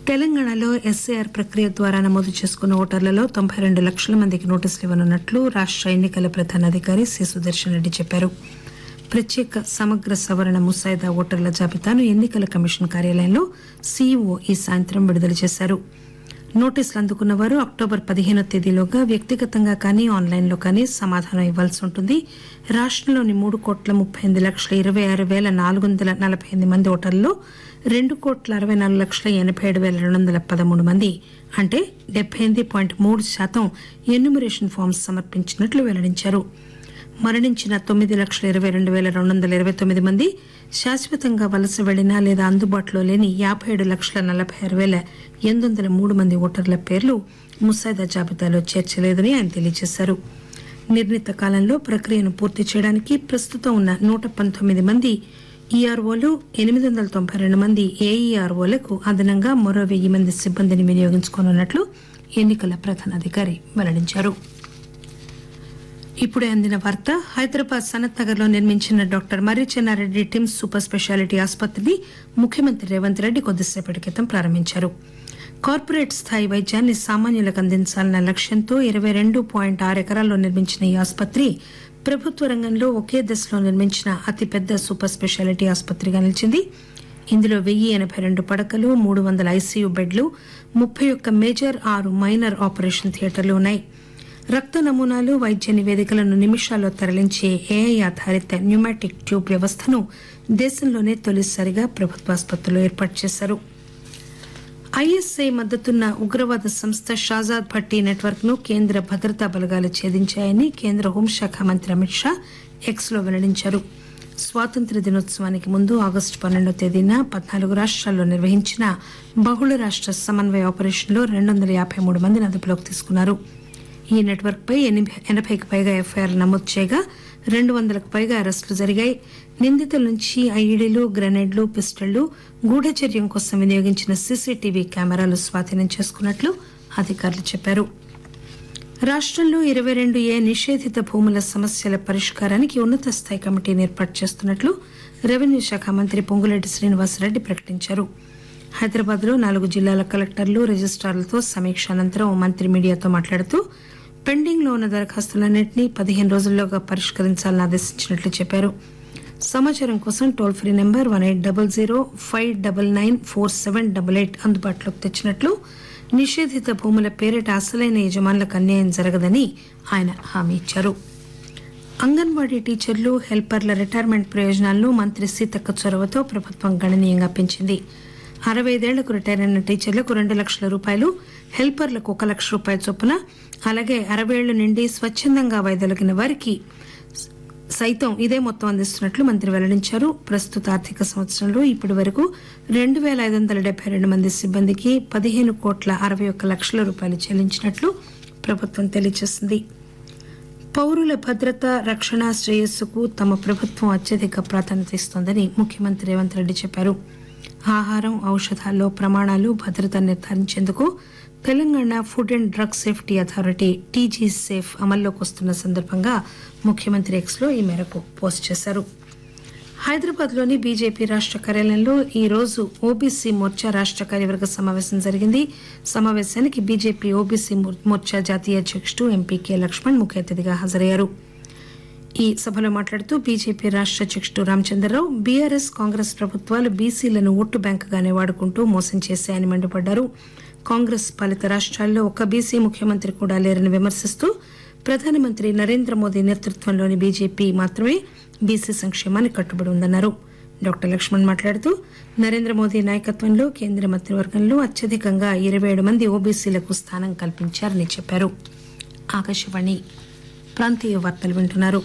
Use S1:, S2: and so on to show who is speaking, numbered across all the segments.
S1: తెలంగాణలో ఎస్ఏఆర్ ప్రక్రియ ద్వారా నమోదు చేసుకున్న ఓటర్లలో తొంభై రెండు లక్షల మందికి నోటీసులు ఇవ్వనున్నట్లు రాష్ట ఎన్నికల ప్రధానాధికారి సి సుదర్శన్ రెడ్డి చెప్పారు ప్రత్యేక సమగ్ర సవరణ ముసాయిదా ఓటర్ల జాబితాను ఎన్నికల కమిషన్ కార్యాలయంలో సీఈఓ ఈ సాయంత్రం విడుదల చేశారు నోటీసులు అందుకున్న వారు అక్టోబర్ పదిహేనో తేదీలోగా వ్యక్తిగతంగా కానీ ఆన్లైన్లో కానీ సమాధానం ఇవ్వాల్సి ఉంటుంది రాష్టంలోని మూడు కోట్ల ముప్పై ఎనిమిది లక్షల ఇరవై ఆరు వేల నాలుగు వందల నలభై ఎనిమిది మంది ఓటర్లలో రెండు కోట్ల అరవై నాలుగు లక్షల ఎనభై ఏడు వేల రెండు వందల పదమూడు మంది అంటే డెబ్బై ఎనిమిది పాయింట్ మూడు శాతం ఎన్యూమరేషన్ ఫామ్స్ సమర్పించినట్లు వెల్లడించారు మరణించిన తొమ్మిది లక్షల ఇరవై రెండు వేల రెండు వందల ఇరవై తొమ్మిది మంది శాశ్వతంగా వలస వెళ్లినా లేదా అందుబాటులో లేని యాభై ఏడు లక్షల నలభై ఆరు వేల ఎనిమిది వందల మూడు మంది ఓటర్ల పేర్లు ముసాయిదా జాబితాలో చేర్చలేదని ఆయన తెలియజేశారు నిర్ణీత కాలంలో ప్రక్రియను పూర్తి చేయడానికి ప్రస్తుతం ఉన్న నూట పంతొమ్మిది మంది ఈఆర్ఓలు ఎనిమిది వందల తొంభై రెండు మంది ఏఈఆర్ఓలకు అదనంగా మరో వెయ్యి మంది సిబ్బందిని వినియోగించుకోనున్నట్లు ఎన్నికల ప్రధానాధికారి వెల్లడించారు ఇప్పుడే అందిన వార్త హైదరాబాద్ సనత్ నగర్ లో నిర్మించిన doctor Marri Chenna Reddy TIMS super speciality ఆసుపత్రిని ముఖ్యమంత్రి రేవంత్ రెడ్డి కొద్దిసేపటి క్రితం ప్రారంభించారు కార్పొరేట్ స్థాయి వైద్యాన్ని సామాన్యులకు అందించాలన్న లక్ష్యంతో ఇరవై రెండు పాయింట్ ఆరు ఎకరాల్లో నిర్మించిన ఈ ఆసుపత్రి ప్రభుత్వ రంగంలో ఒకే దశలో నిర్మించిన అతిపెద్ద సూపర్ స్పెషాలిటీ ఆసుపత్రిగా నిలిచింది ఇందులో వెయ్యి ఎనభై రెండు పడకలు మూడు వందల ఐసీయూ బెడ్లు ముప్పై ఒక్క మేజర్ ఆరు మైనర్ ఆపరేషన్ థియేటర్లు ఉన్నాయి రక్త నమూనాలు వైద్య నివేదికలను నిమిషాల్లో తరలించే ఏఐ ఆధారిత న్యూమాటిక్ ట్యూబ్ వ్యవస్థను దేశంలోనే తొలిసారిగా ప్రభుత్వ ఆసుపత్రిలో ఏర్పాటు చేశారు ఐఎస్ఐ మద్దతున్న ఉగ్రవాద సంస్థ షాజాద్ భట్టి నెట్వర్క్ ను కేంద్ర భద్రతా బలగాలు ఛేదించాయని కేంద్ర హోంశాఖ మంత్రి అమిత్ షా ఎక్స్ లో వెల్లడించారు స్వాతంత్ర దినోత్సవానికి ముందు ఆగస్టు పన్నెండో తేదీన పద్నాలుగు రాష్ట్రాల్లో నిర్వహించిన బహుళ రాష్ట్ర సమన్వయ ఆపరేషన్లో రెండు వందల యాభై మూడు మందిని అదుపులోకి తీసుకున్నారు ఈ నెట్వర్క్ పై ఎనభైకి పైగా ఎఫ్ఐఆర్లు నమోదు చేయగా రెండు వందలకు పైగా అరెస్టులు జరిగాయి నిందితుల నుంచి ఐఈడీలు గ్రెనేడ్లు పిస్టళ్లు గూఢచర్యం కోసం వినియోగించిన సీసీటీవీ కెమెరాలు స్వాధీనం చేసుకున్నట్లు అధికారులు చెప్పారు రాష్టంలో ఇరవై రెండు ఏ నిషేధిత భూముల సమస్యల పరిష్కారానికి ఉన్నత స్థాయి కమిటీని ఏర్పాటు చేస్తున్నట్లు రెవెన్యూ శాఖ మంత్రి పొంగులేటి శ్రీనివాసరెడ్డి ప్రకటించారు హైదరాబాద్ లో నాలుగు జిల్లాల కలెక్టర్లు రిజిస్టార్లతో సమీక్ష అనంతరం మంత్రి మీడియాతో మాట్లాడుతూ పెండింగ్ లో ఉన్న దరఖాస్తులన్నింటినీ పదిహేను రోజుల్లోగా పరిష్కరించాలని ఆదేశించినట్లు చెప్పారు సమాచారం కోసం toll free number one eight double zero five double nine four seven double eight అందుబాటులోకి తెచ్చినట్లు నిషేధిత భూముల పేరిట అసలైన యజమానులకు అన్యాయం జరగదని ఆయన హామీ ఇచ్చారు అంగన్వాడీ టీచర్లు హెల్పర్ల రిటైర్మెంట్ ప్రయోజనాలను మంత్రి సీతక్క చొరవతో ప్రభుత్వం గణనీయంగా పెంచింది అరవై ఐదేళ్లకు రిటైర్ అయిన టీచర్లకు రెండు లక్షల రూపాయలు హెల్పర్లకు ఒక లక్ష రూపాయల చొప్పున అలాగే అరవై ఏళ్ల నుండి స్వచ్చందంగా వైదొలిగిన వారికి సైతం ఇదే మొత్తం అందిస్తున్నట్లు మంత్రి వెల్లడించారు ప్రస్తుత ఆర్థిక సంవత్సరంలో ఇప్పటి వరకు రెండు పేల ఐదు వందల డెబ్బై రెండు మంది సిబ్బందికి పదిహేను కోట్ల అరవై ఒక్క లక్షల రూపాయలు చెల్లించినట్లు ప్రభుత్వం తెలియజేసింది పౌరుల భద్రత రక్షణ శ్రేయస్సుకు తమ ప్రభుత్వం అత్యధిక ప్రాధాన్యత ఇస్తోందని ముఖ్యమంత్రి రేవంత్ రెడ్డి చెప్పారు ఆహారం ఔషధాల్లో ప్రమాణాలు భద్రత నిర్ధారించేందుకు Telangana food and drug safety authority TG safe అమల్లోకి వస్తున్న సందర్భంగా ముఖ్యమంత్రి ఎక్స్ లో ఈ మేరకు పోస్ట్ చేశారు హైదరాబాద్ లోని బీజేపీ రాష్ట కార్యాలయంలో ఈ రోజు ఓబీసీ మోర్చా రాష్ట కార్యవర్గ సమావేశం జరిగింది సమావేశానికి బీజేపీ ఓబీసీ మోర్చా జాతీయ అధ్యకుడు ఎంపీ కె లక్ష్మణ్ ముఖ్య అతిథిగా హాజరయ్యారు ఈ సభలో మాట్లాడుతూ బీజేపీ రాష్ట అధ్యకుడు రామచంద్రరావు బీఆర్ఎస్ కాంగ్రెస్ ప్రభుత్వాలు బీసీలను ఓటు బ్యాంకుగానే వాడుకుంటూ మోసం చేశాయని మండిపడ్డారు కాంగ్రెస్ పాలిత రాష్ట్రాల్లో ఒక్క బీసీ ముఖ్యమంత్రి కూడా లేరని విమర్శిస్తూ ప్రధానమంత్రి నరేంద్ర మోదీ నేతృత్వంలోని బీజేపీ మాత్రమే బీసీ సంక్షేమానికి కట్టుబడి ఉందన్నారు డాక్టర్ లక్ష్మణ్ మాట్లాడుతూ నరేంద్ర మోదీ నాయకత్వంలో కేంద్ర మంత్రివర్గంలో అత్యధికంగా ఇరవై ఏడు మంది ఓబీసీలకు స్థానం కల్పించారని చెప్పారు ఆకాశవాణి ప్రాంతీయ వార్తలు వింటున్నారు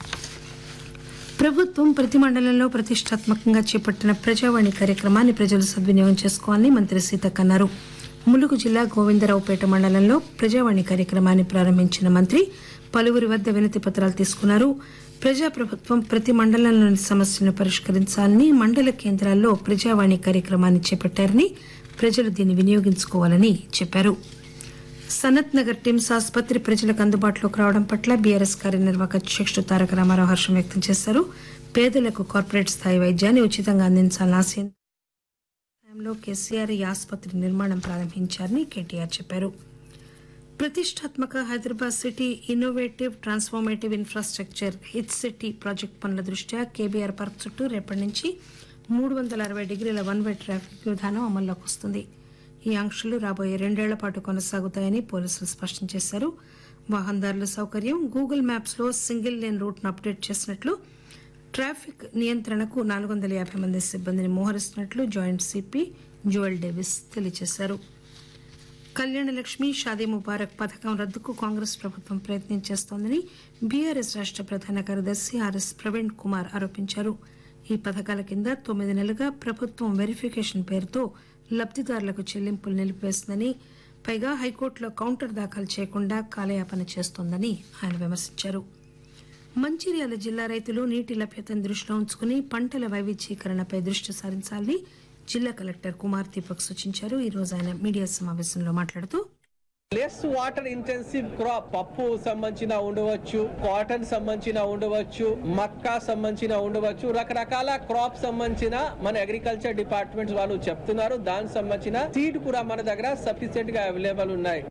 S1: ప్రభుత్వం ప్రతి మండలంలో ప్రతిష్టాత్మకంగా చేపట్టిన ప్రజావాణి కార్యక్రమాన్ని ప్రజలు సద్వినియోగం చేసుకోవాలని మంత్రి సీతక్క అన్నారు ములుగు జిల్లా గోవిందరావుపేట మండలంలో ప్రజావాణి కార్యక్రమాన్ని ప్రారంభించిన మంత్రి పలువురి వద్ద వినతి పత్రాలు తీసుకున్నారు ప్రజాప్రభుత్వం ప్రతి మండలంలోని సమస్యలను పరిష్కరించాలని మండల కేంద్రాల్లో ప్రజావాణి కార్యక్రమాన్ని చేపట్టారని ప్రజలు దీన్ని వినియోగించుకోవాలని చెప్పారు సనత్ నగర్ టిమ్స్ ఆసుపత్రి ప్రజలకు అందుబాటులోకి రావడం పట్ల బీఆర్ఎస్ కార్యనిర్వాహక అధ్యక్షుడు తారక రామారావు హర్షం వ్యక్తం చేశారు పేదలకు కార్పొరేట్ స్థాయి వైద్యాన్ని ఉచితంగా అందించాలని ఆశయం లో కేసీఆర్ ఈ ఆసుపత్రి నిర్మాణం ప్రారంభించారని కేటీఆర్ చెప్పారు ప్రతిష్టాత్మక Hyderabad city innovative transformative infrastructure HIT city project పనుల దృష్ట్యా కేబీఆర్ పార్క్ చుట్టూ రేపటి నుంచి మూడు వందల అరవై డిగ్రీల వన్ వే ట్రాఫిక్ విధానం అమల్లోకి వస్తుంది ఈ ఆంక్షలు రాబోయే రెండేళ్ల పాటు కొనసాగుతాయని పోలీసులు స్పష్టం చేశారు వాహనదారుల సౌకర్యం గూగుల్ మ్యాప్స్ లో సింగిల్ లేన్ రూట్ ను అప్డేట్ చేసినట్లు ట్రాఫిక్ నియంత్రణకు నాలుగు వందల యాభై మంది సిబ్బందిని మోహరిస్తున్నట్లు జాయింట్ సిపి జోయల్ డేవిస్ తెలియజేశారు కళ్యాణ లక్ష్మి షాదీ ముబారక్ పథకం రద్దుకు కాంగ్రెస్ ప్రభుత్వం ప్రయత్నం చేస్తోందని బీఆర్ఎస్ రాష్ట ప్రధాన కార్యదర్శి ఆర్ఎస్ ప్రవీణ్ కుమార్ ఆరోపించారు ఈ పథకాల కింద తొమ్మిది నెలలుగా ప్రభుత్వం వెరిఫికేషన్ పేరుతో లబ్దిదారులకు చెల్లింపులు నిలిపివేసిందని పైగా హైకోర్టులో కౌంటర్ దాఖలు చేయకుండా కాలయాపన చేస్తోందని ఆయన విమర్శించారు మంచిర్యాల జిల్లా రైతులు నీటి లభ్యతను దృష్టిలో ఉంచుకుని పంటల వైవిధ్యీకరణపై దృష్టి సారించాలని జిల్లా కలెక్టర్ కుమార్ దీపక్ సూచించారు ఈ రోజు ఆయన మీడియా సమావేశంలో మాట్లాడుతూ
S2: లెస్ వాటర్ ఇంటెన్సివ్ క్రాప్ పప్పు సంబంధించిన ఉండవచ్చు కాటన్ సంబంధించిన ఉండవచ్చు మక్కా సంబంధించిన ఉండవచ్చు రకరకాల క్రాప్ సంబంధించిన మన అగ్రికల్చర్ డిపార్ట్మెంట్స్ వాళ్ళు చెప్తున్నారు దానికి సంబంధించిన సీడ్ కూడా మన దగ్గర సఫిషియెంట్ గా అవైలబుల్ ఉన్నాయి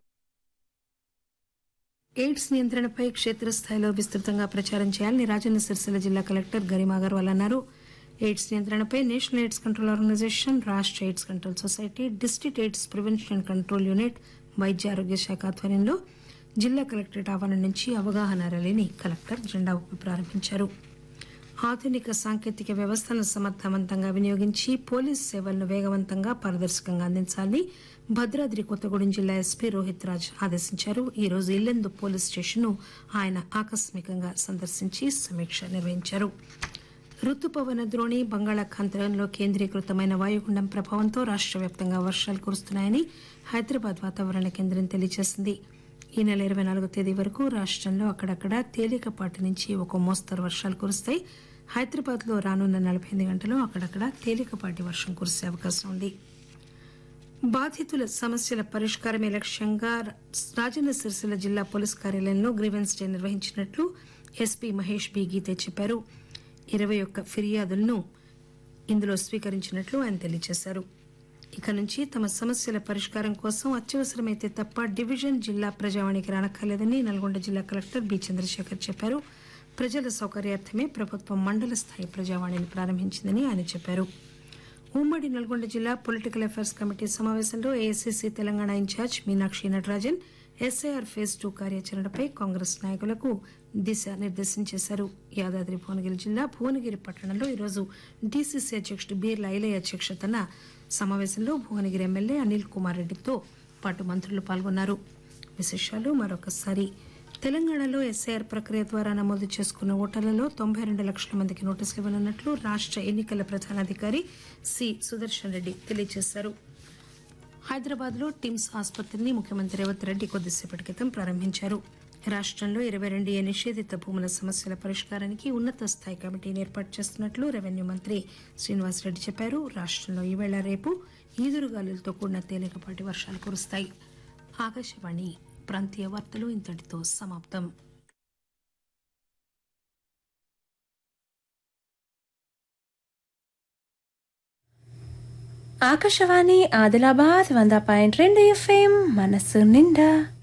S1: ఎయిడ్స్ నియంత్రణపై క్షేత్రస్థాయిలో విస్తృతంగా ప్రచారం చేయాలని రాజన్న సిరిసిల్ల జిల్లా కలెక్టర్ గరిమా అగర్వాల్ అన్నారు ఎయిడ్స్ నియంత్రణపై నేషనల్ ఎయిడ్స్ కంట్రోల్ ఆర్గనైజేషన్ రాష్ట్ర AIDS control society district AIDS prevention and control unit వైద్య ఆరోగ్య శాఖ ఆధ్వర్యంలో జిల్లా కలెక్టరేట్ ఆవరణ నుంచి అవగాహన ర్యాలీని కలెక్టర్ జెండా ఊపి ప్రారంభించారు ఆధునిక సాంకేతిక వ్యవస్థలను సమర్థవంతంగా వినియోగించి పోలీస్ సేవలను వేగవంతంగా పారదర్శకంగా అందించాలని భద్రాద్రి కొత్తగూడెం జిల్లా ఎస్పీ రోహిత్ రాజ్ ఆదేశించారు ఈ రోజు ఇల్లెందు పోలీస్ స్టేషన్ను ఆయన ఆకస్మికంగా సందర్శించి సమీక్ష నిర్వహించారు రుతుపవన ద్రోణి బంగాళాఖాతంలో కేంద్రీకృతమైన వాయుగుండం ప్రభావంతో రాష్ట్ర వ్యాప్తంగా వర్షాలు కురుస్తున్నాయని హైదరాబాద్ వాతావరణ కేంద్రం తెలియజేసింది ఈ నెల ఇరవై నాలుగో తేదీ వరకు రాష్టంలో అక్కడక్కడ తేలికపాటి నుంచి ఒక మోస్తరు వర్షాలు కురుస్తాయి హైదరాబాద్ లో రానున్న నలభై ఎనిమిది గంటలు అక్కడక్కడ తేలికపాటి వర్షం కురిసే అవకాశం ఉంది బాధితుల సమస్యల పరిష్కారమే లక్ష్యంగా రాజన్న సిరిసిల్ల జిల్లా పోలీస్ కార్యాలయంలో గ్రీవెన్స్ డే నిర్వహించినట్లు ఎస్పీ మహేష్ బి గీతే చెప్పారు ఇరవై ఒక్క ఫిర్యాదులను ఇందులో స్వీకరించినట్లు ఆయన తెలియజేశారు ఇక నుంచి తమ సమస్యల పరిష్కారం కోసం అత్యవసరమైతే తప్ప డివిజన్ జిల్లా ప్రజావాణికి రానక్కర్లేదని నల్గొండ జిల్లా కలెక్టర్ బి చంద్రశేఖర్ చెప్పారు ప్రజల సౌకర్యార్థమే ప్రభుత్వం మండల స్థాయి ప్రజావాణిని ప్రారంభించిందని ఆయన చెప్పారు ఉమ్మడి నల్గొండ జిల్లా పొలిటికల్ అఫైర్స్ కమిటీ సమావేశంలో AICC Telangana incharge Meenakshi Natarajan SIR phase two కార్యాచరణపై కాంగ్రెస్ నాయకులకు దిశ నిర్దేశం చేశారు యాదాద్రి భువనగిరి జిల్లా భువనగిరి పట్టణంలో ఈరోజు డీసీసీ అధ్యక్షుడు బీర్ల ఐలయ్య అధ్యక్షతన సమావేశంలో భువనగిరి ఎమ్మెల్యే అనిల్ కుమార్ రెడ్డితో పాటు మంత్రులు పాల్గొన్నారు విశేషాలు మరొకసారి తెలంగాణలో ఎస్ఐఆర్ ప్రక్రియ ద్వారా నమోదు చేసుకున్న ఓటర్లలో తొంభై రెండు లక్షల మందికి నోటీసులు ఇవ్వనున్నట్లు రాష్ట్ర ఎన్నికల ప్రధానాధికారి సి సుదర్శన్ రెడ్డి తెలియజేశారు హైదరాబాద్ లో టిమ్స్ ఆసుపత్రిని ముఖ్యమంత్రి రేవంత్ రెడ్డి కొద్దిసేపటి క్రితం ప్రారంభించారు రాష్టంలో ఇరవై రెండు ఏ నిషేధిత భూముల సమస్యల పరిష్కారానికి ఉన్నత స్థాయి కమిటీని ఏర్పాటు చేస్తున్నట్లు రెవెన్యూ మంత్రి శ్రీనివాసరెడ్డి చెప్పారు రాష్టంలో ఈవేళ రేపు ఈదురుగాలులతో కూడిన తేలికపాటి వర్షాలు కురుస్తాయి ఆకాశవాణి ప్రాంతీయ వార్తలు ఇంతటితో సమాప్తం
S3: ఆకాశవాణి ఆదిలాబాద్ వంద పాయింట్ రెండు ఎఫ్ఎం మనస్సు నిండా